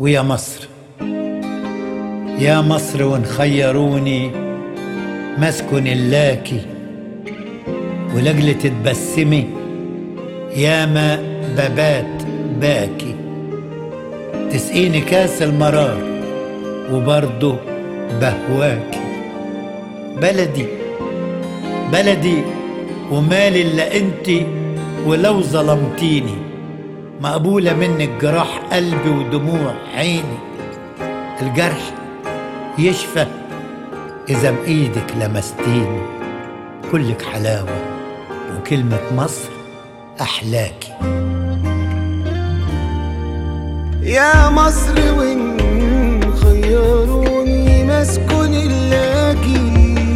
ويا مصر يا مصر وان خيروني مسكن اللاكي ولجل تتبسمي ياما بابات باكي تسقيني كاس المرار وبرضه بهواكي بلدي بلدي ومالي الا انتي ولو ظلمتيني مقبولة منك جراح قلبي ودموع عيني الجرح يشفى إذا بإيدك لمستيني كلك حلاوة وكلمة مصر أحلاكي يا مصر وإن خيروني مسكن اللاكي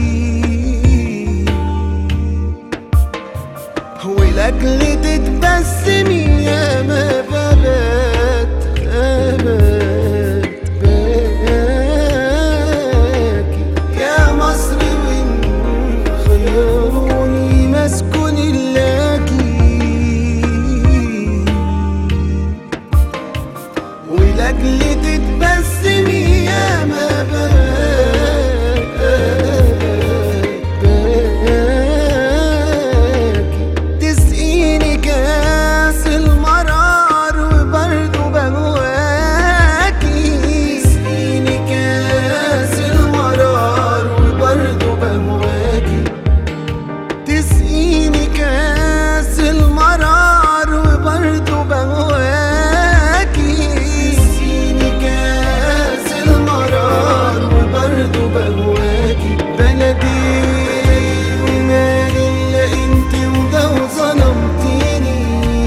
ولأجل تتبسمي يا ما ببات أبات باكي يا مصر وإن خيروني مسكن اللاكي ولأجل تتبسمي يا ما باكي تسقيني كاس المرار وبرضه بهواكي تسقيني كاس المرار وبرضه بهواكي تسقيني كاس المرار وبرضه بهواكي تسقيني كاس المرار وبرضه بهواكي بلدي ومالي الا انت ولو ظلمتيني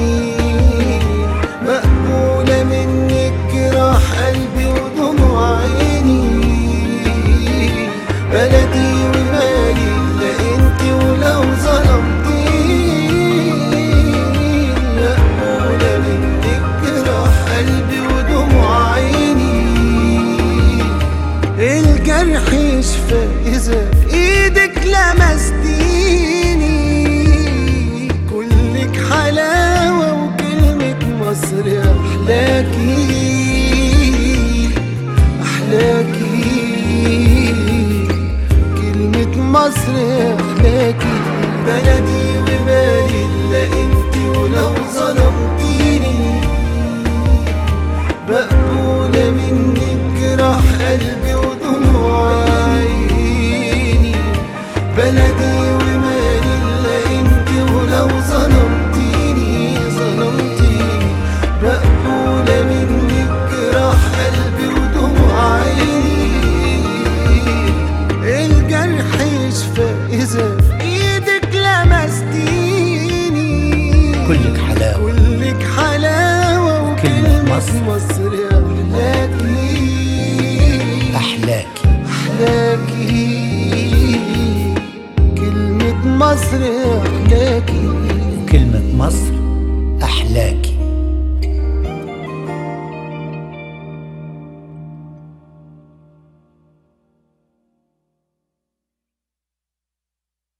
مقبولة منك جراح قلبي ودموع عيني بلدي ومالي الا انت ولو ظلمتيني مقبولة منك جراح قلبي ودموع عيني الجرح يشفى إذا إيدك لمستيني كلك حلاوة وكلمة مصر أحلاكي أحلاكي كلمة مصر أحلاكي بلدي ومالي إلا أنت ولو ظلمتيني مقبولة منك جراح قلبي ودموع عيني بلدي ومالي إلا انت ولو ظلمتيني ظلمتيني مقبولة منك جراح قلبي ودموع عيني الجرح يشفى إذا إيدك لمستيني كلك حلاوة كلك حلاوة وكلمة وكلمة مصر. مصر أحلاكي أحلاكي أحلاكي كلمة مصر أحلاكي وكلمة مصر